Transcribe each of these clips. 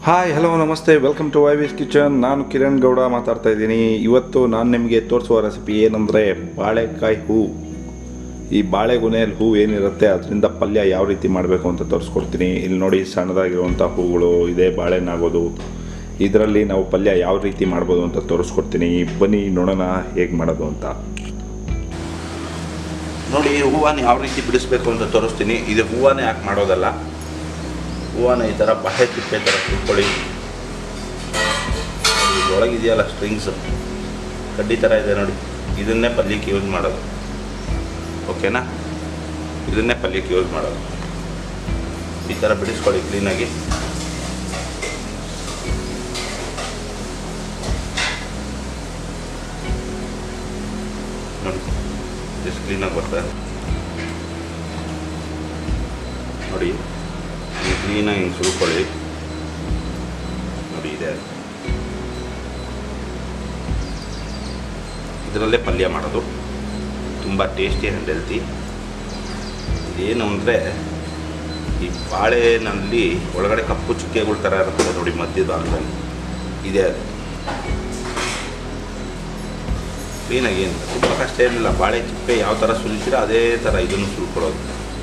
hi hello ನಮಸ್ತೆ welcome to Vyvi's kitchen ನಾನು ಕಿರಣ್ ಗೌಡ ಮಾತಾಡ್ತಾ ಇದ್ದೀನಿ ಇವತ್ತು ನಾನು ನಿಮಗೆ ತೋರಿಸುವ ರೆಸಿಪಿ ಏನಂದರೆ ಬಾಳೆಕಾಯಿ ಹೂ ಈ ಬಾಳೆಗೊನೆಯಲ್ಲಿ ಹೂ ಏನಿರುತ್ತೆ ಅದರಿಂದ ಪಲ್ಯ ಯಾವ ರೀತಿ ಮಾಡಬೇಕು ಅಂತ ತೋರಿಸ್ಕೊಡ್ತೀನಿ ಇಲ್ಲಿ ನೋಡಿ ಸಣ್ಣದಾಗಿರುವಂಥ ಹೂಗಳು ಇದೆ ಬಾಳೆಹಣ್ಣಾಗೋದು ಇದರಲ್ಲಿ ನಾವು ಪಲ್ಯ ಯಾವ ರೀತಿ ಮಾಡ್ಬೋದು ಅಂತ ತೋರಿಸ್ಕೊಡ್ತೀನಿ ಬನ್ನಿ ನೋಡೋಣ ಹೇಗೆ ಮಾಡೋದು ಅಂತ ನೋಡಿ ಈ ಹೂವನ್ನ ಯಾವ ರೀತಿ ಬಿಡಿಸ್ಬೇಕು ಅಂತ ತೋರಿಸ್ತೀನಿ ಇದು ಹೂವನೇ ಯಾಕೆ ಮಾಡೋದಲ್ಲ ಹೂವನ್ನ ಈ ಥರ ಬಾಳೆ ತಿಪ್ಪೆ ಥರ ತಿಳ್ಕೊಳ್ಳಿ ಒಳಗಿದೆಯಲ್ಲ ಸ್ಟ್ರಿಂಗ್ಸ್ ಕಡ್ಡಿ ಥರ ಇದೆ ನೋಡಿ ಇದನ್ನೇ ಪಲ್ಯಕ್ಕೆ ಯೂಸ್ ಮಾಡೋದು ಓಕೆನಾ ಇದನ್ನೇ ಪಲ್ಯಕ್ಕೆ ಯೂಸ್ ಮಾಡೋದು ಈ ಥರ ಬಿಡಿಸ್ಕೊಳ್ಳಿ ಕ್ಲೀನಾಗಿ ನೋಡಿ ಎಷ್ಟು ಕ್ಲೀನಾಗಿ ಬರ್ತಾರೆ ನೋಡಿ ನೀವು ಕ್ಲೀನಾಗಿ ಹಿಂಗೆ ಸುಳ್ಕೊಳ್ಳಿ ನೋಡಿ ಇದೆ ಇದರಲ್ಲೇ ಪಲ್ಯ ಮಾಡೋದು ತುಂಬ ಟೇಸ್ಟಿ ಆ್ಯಂಡ್ ಹೆಲ್ತಿ ಇದೇನು ಅಂದರೆ ಈ ಬಾಳೆನಲ್ಲಿ ಒಳಗಡೆ ಕಪ್ಪು ಚುಕ್ಕೆಗಳ ಥರ ಇರುತ್ತೆ ನೋಡಿ ಮಧ್ಯದ ಭಾಗದಲ್ಲಿ ಇದೆ ಅದು ಕ್ಲೀನಾಗಿ ಏನು ತುಂಬ ಕಷ್ಟ ಏನಿಲ್ಲ ಬಾಳೆ ಚಿಪ್ಪೆ ಯಾವ ಥರ ಸುಲಿತೀರ ಅದೇ ಥರ ಇದನ್ನು ಸುಲ್ಕೊಳ್ಳೋದು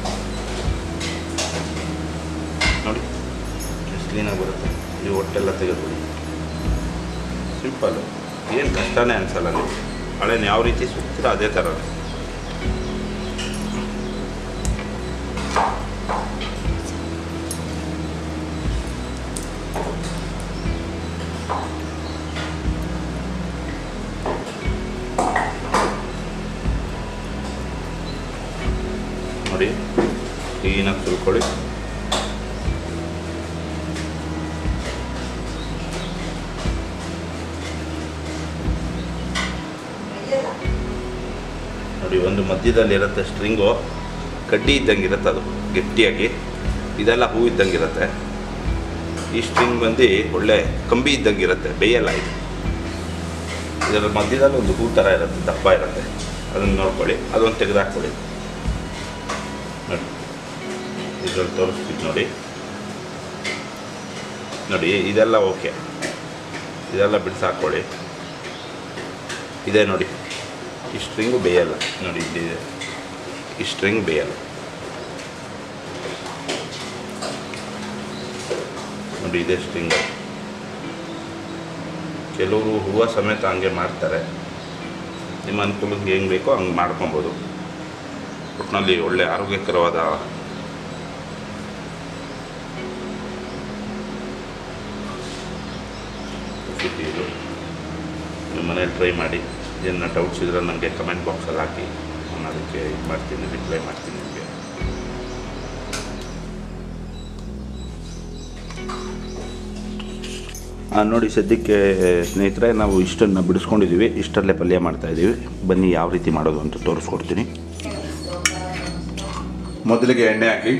ನೋಡಿ ಎಷ್ಟು ಕ್ಲೀನಾಗಿ ಬರುತ್ತೆ ನೀವು ಹೊಟ್ಟೆಲ್ಲ ತೆಗೆದುಬಿಡಿ ಸಿಂಪಲ್ಲು ಏನು ಕಷ್ಟನೇ ಅನಿಸಲ್ಲ ನೀವು ಬಾಳೆನ ಯಾವ ರೀತಿ ಸುತ್ತೀರ ಅದೇ ಥರ ನೋಡಿ ಕ್ಲೀನಾಗಿ ಸುಲ್ಕೊಳ್ಳಿ ನೋಡಿ ಒಂದು ಮಧ್ಯದಲ್ಲಿ ಇರುತ್ತೆ ಸ್ಟ್ರಿಂಗು ಕಡ್ಡಿ ಇದ್ದಂಗೆ ಇರುತ್ತೆ ಅದು ಗಟ್ಟಿಯಾಗಿ ಇದೆಲ್ಲ ಹೂ ಇದ್ದಂಗೆ ಇರುತ್ತೆ ಈ ಸ್ಟ್ರಿಂಗ್ ಬಂದು ಒಳ್ಳೆ ಕಂಬಿ ಇದ್ದಂಗೆ ಇರುತ್ತೆ ಬೇಯಲ್ಲ ಇದು ಇದರ ಮಧ್ಯದಲ್ಲಿ ಒಂದು ಹೂ ಥರ ಇರುತ್ತೆ ದಪ್ಪ ಇರುತ್ತೆ ಅದನ್ನು ನೋಡ್ಕೊಳ್ಳಿ ಅದೊಂದು ತೆಗೆದಾಕ್ಕೊಳ್ಳಿ ನೋಡಿ ಇದ್ರಲ್ಲಿ ತೋರಿಸ್ತೀನಿ ನೋಡಿ ನೋಡಿ ಇದೆಲ್ಲ ಓಕೆ ಇದೆಲ್ಲ ಬಿಡಿಸಾಕೊಳ್ಳಿ ಇದೆ ನೋಡಿ ಈ ಸ್ಟ್ರಿಂಗು ಬೇಯಲ್ಲ ನೋಡಿ ಇಲ್ಲಿದೆ ಈ ಸ್ಟ್ರಿಂಗ್ ಬೇಯಲ್ಲ ನೋಡಿ ಇದೆ ಸ್ಟ್ರಿಂಗ್ ಕೆಲವರು ಹೂವು ಸಮೇತ ಹಂಗೆ ಮಾಡ್ತಾರೆ ನಿಮ್ಮ ಅನುಕೂಲಕ್ಕೆ ಹೆಂಗೆ ಬೇಕೋ ಹಂಗೆ ಮಾಡ್ಕೊಬೋದು ಒಟ್ಟಿನಲ್ಲಿ ಒಳ್ಳೆ ಆರೋಗ್ಯಕರವಾದ ರೆಸಿಪಿ ಇದು ನಿಮ್ಮ ಮನೇಲಿ ಟ್ರೈ ಮಾಡಿ ಏನ ಡೌಟ್ಸ್ ಇದ್ರೆ ನನಗೆ ಕಮೆಂಟ್ ಬಾಕ್ಸಲ್ಲಿ ಹಾಕಿ ನಾನು ಅದಕ್ಕೆ ಇದು ಮಾಡ್ತೀನಿ ರಿಪ್ಲೈ ಮಾಡ್ತೀನಿ ನಿಮಗೆ ನೋಡಿ ಸದ್ಯಕ್ಕೆ ಸ್ನೇಹಿತರೆ ನಾವು ಇಷ್ಟನ್ನು ಬಿಡಿಸ್ಕೊಂಡಿದ್ದೀವಿ ಇಷ್ಟಲ್ಲೇ ಪಲ್ಯ ಮಾಡ್ತಾಯಿದ್ದೀವಿ ಬನ್ನಿ ಯಾವ ರೀತಿ ಮಾಡೋದು ಅಂತ ತೋರಿಸ್ಕೊಡ್ತೀನಿ ಮೊದಲಿಗೆ ಎಣ್ಣೆ ಹಾಕಿ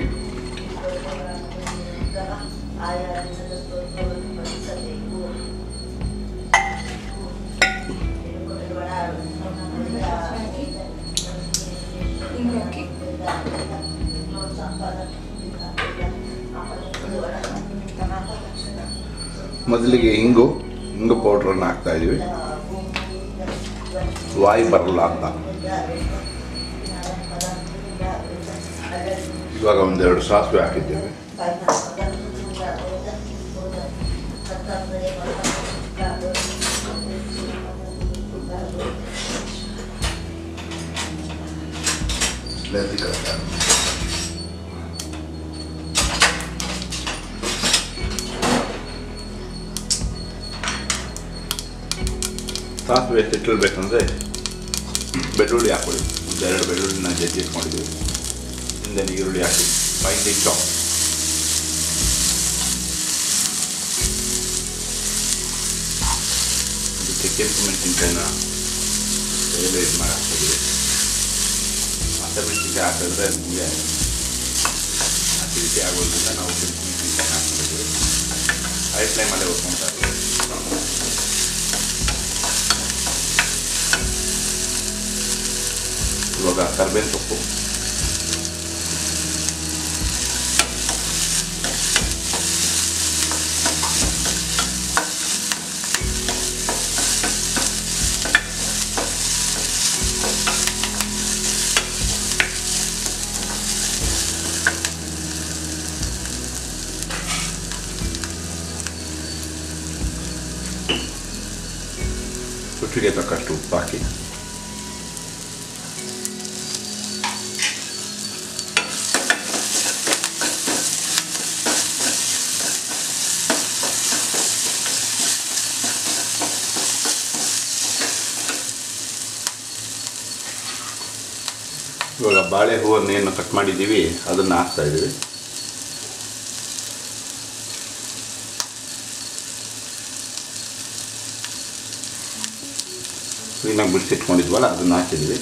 ಹಿಂಗಾಗಿ ಮೊದಲಿಗೆ ಹಿಂಗು ಹಿಂಗು ಪೌಡ್ರನ್ನು ಹಾಕ್ತಾ ಇದ್ದೀವಿ ವಾಯು ಬರಲ್ಲ ಅಂತ ಇವಾಗ ಒಂದೆರಡು ಸಾಸಿವೆ ಹಾಕಿದ್ದೇವೆ ಸ್ಲೇಟಿ ಕರೆಕ್ಟ್ ಸಾಸಿವೆ ಸಿಟ್ಟಿಲ್ಬೇಕಂದ್ರೆ ಬೆಳ್ಳುಳ್ಳಿ ಹಾಕೊಳ್ಳಿ ಒಂದೆರಡು ಬೆಳ್ಳುಳ್ಳಿನ ಜಜ್ಜಿ ಇಟ್ಕೊಂಡಿದ್ದೀವಿ ಹಿಂದೆ ಈರುಳ್ಳಿ ಹಾಕಿ ಫೈನ್ಲಿ ಚಾಪ್ ಇದಕ್ಕೆ ಕೆಂಪು ಮೆಣಸಿನ್ಕಾಯಿನ ಎಲೆ ಇದು ಮಾಡಿ ಹಾಕ್ತಿದ್ದೀವಿ ಹಸಿಮೆಣಸಿನ್ಕಾಯಿ ಹಾಕಿದ್ರೆ ನಿಮಗೆ ಅಸಿಡಿಟಿ ಆಗೋದ್ರಿಂದ ನಾವು ಕೆಂಪು ಮೆಣಸಿನ್ಕಾಯಿ ಹಾಕ್ತಿದ್ದೀವಿ ಹೈ ಫ್ಲೇಮಲ್ಲೇ ಹೊತ್ಕೊಳ್ತಾ ಇದ್ದೀವಿ ಇವಾಗ ಕರ್ಬೇವಿನ ಸೊಪ್ಪು ರುಚಿಗೆ ತಕ್ಕಷ್ಟು ಉಪ್ಪು ಹಾಕಿ ಇವಾಗ ಬಾಳೆ ಹೂವನ್ನೇನು ಕಟ್ ಮಾಡಿದ್ದೀವಿ ಅದನ್ನು ಹಾಕ್ತಾ ಇದ್ದೀವಿ ಕ್ಲೀನಾಗಿ ಬಿಡಿಸಿಟ್ಕೊಂಡಿದ್ವಲ್ಲ ಅದನ್ನು ಹಾಕಿದ್ವಿ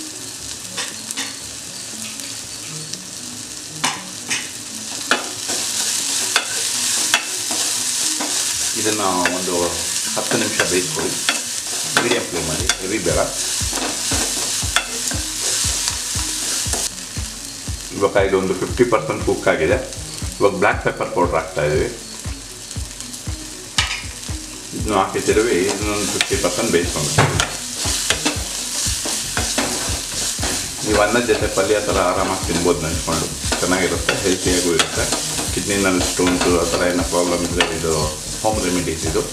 ಇದನ್ನು ಒಂದು ಹತ್ತು ನಿಮಿಷ ಬೇಯಿಸ್ಕೊಳ್ಳಿ ಮೀಡಿಯಮ್ ಫ್ಲೇಮಲ್ಲಿ ಹೆವಿ ಬೇಡ ಇವಾಗ ಇದೊಂದು ಫಿಫ್ಟಿ ಪರ್ಸೆಂಟ್ ಕುಕ್ ಆಗಿದೆ ಇವಾಗ ಬ್ಲ್ಯಾಕ್ ಪೆಪ್ಪರ್ ಪೌಡ್ರ್ ಹಾಕ್ತಾ ಇದ್ದೀವಿ ಇದನ್ನು ಹಾಕಿ ತಿರುವಿ ಇದನ್ನೊಂದು ಫಿಫ್ಟಿ ಪರ್ಸೆಂಟ್ ಬೇಯಿಸ್ಕೊಂಡ್ಬಿಡ್ತೀವಿ ನೀವು ಅನ್ನದ ಜೊತೆ ಪಲ್ಯ ಥರ ಆರಾಮಾಗಿ ತಿನ್ಬೋದು ನೆನೆಸ್ಕೊಂಡು ಚೆನ್ನಾಗಿರುತ್ತೆ ಹೆಲ್ತಿಯಾಗೂ ಇರುತ್ತೆ ಕಿಡ್ನಿನಲ್ಲಿ ಸ್ಟೋನ್ಸು ಆ ಥರ ಏನೋ ಪ್ರಾಬ್ಲಮ್ ಇದ್ದರೆ ಇದು ಹೋಮ್ ರೆಮಿಡೀಸ್ ಇದು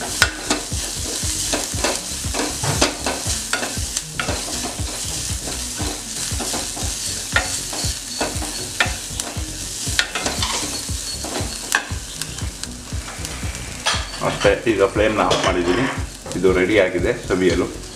ಅಷ್ಟೇ ಈಗ ಫ್ಲೇಮ್ನ ಆಫ್ ಮಾಡಿದ್ದೀನಿ ಇದು ರೆಡಿ ಆಗಿದೆ ಸವಿಯಲು